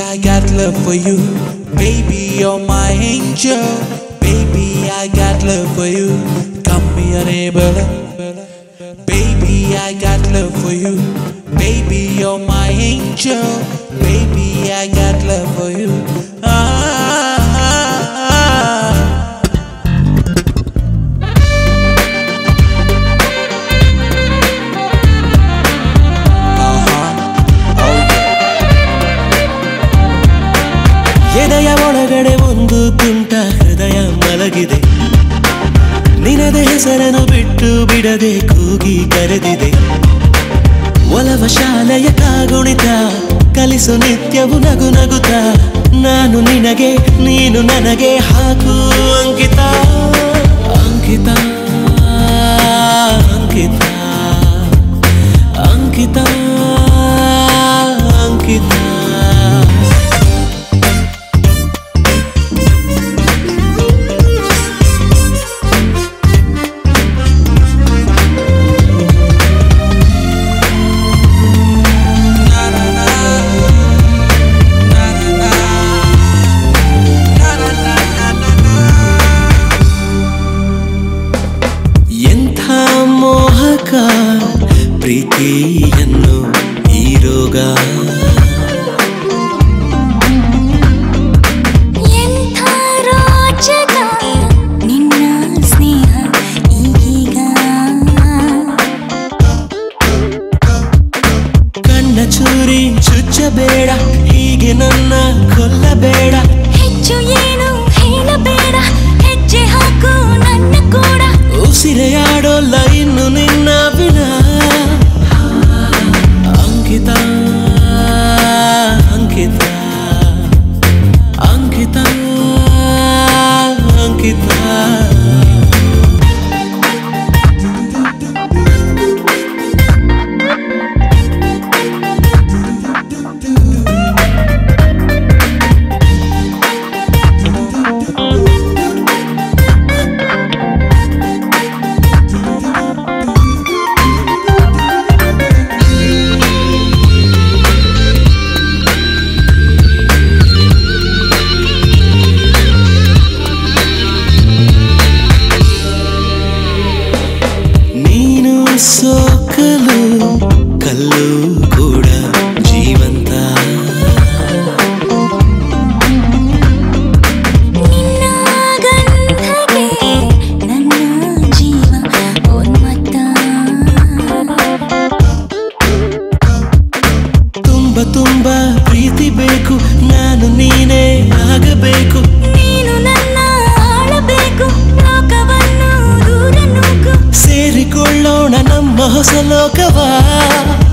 I got love for you. Baby, you're my angel. Baby, I got love for you. Come here, neighbor. Baby, I got love for you. Baby, you're my angel. Baby, I got love for you. Ah, ah, ah. ಎದೆಯ ಒಳಗಡೆ ಒಂದು ತುಂಟ ಹೃದಯ ಮಲಗಿದೆ ನಿನದ ಹೆಸರನ್ನು ಬಿಟ್ಟು ಬಿಡದೆ ಕೂಗಿ ಕರೆದಿದೆ ಒಲವ ಶಾಲೆಯ ಕಾಗುಣಿತ ಕಲಿಸು ನಿತ್ಯವು ನಗು ನಗುತ್ತ ನಾನು ನಿನಗೆ ನೀನು ನನಗೆ ಹಾಕು ಅಂಕಿತ ಅಂಕಿತ ಅಂಕಿತ ಅಂಕಿತ ಅಂಕಿತ ಎಂಥ ಮೋಹಕ ಪ್ರೀತಿಯನ್ನು ಈ ರೋಗ ಎಂಥ ರೋಚಕ ನಿನ್ನ ಸ್ನೇಹ ಈಗೀಗ ಕಣ್ಣ ಚೂರಿ ಚುಚ್ಚಬೇಡ ಹೀಗೆ ನನ್ನ ಕೊಲ್ಲಬೇಡ ಹೆಚ್ಚು ಏನು ಹೇಳಬೇಡ ಹೆಜ್ಜೆ ಹಾಕು ನನ್ನ ಕೂಡ ಉಸಿರೆಯಾಡೋ ಲೈನು ನಿನ್ನ ಬಿನ ಅಂಕಿತ ಅಂಕಿತ ಅಂಕಿತ ಅಂಕಿತ ನೀನು ಸೋಕಲು ಕಲ್ಲು ಕೂಡ ಜೀವಂತ ನಿನ್ನ ಗಂಧಗೆ ನನ್ನ ಜೀವ ಉನ್ಮತ್ತ ತುಂಬ ತುಂಬ ಪ್ರೀತಿ ಬೇಕು ನಾನು ನೀನೇ ಆಗಬೇಕು ನೀನು ನನ್ನ ಆಳಬೇಕು ಲೋಕವನ್ನು ದೂರ ನೂಕು ಸೇರಿಕೊಳ್ಳೋಣ ನಮ್ಮ ಹೊಸ ಲೋಕವಾ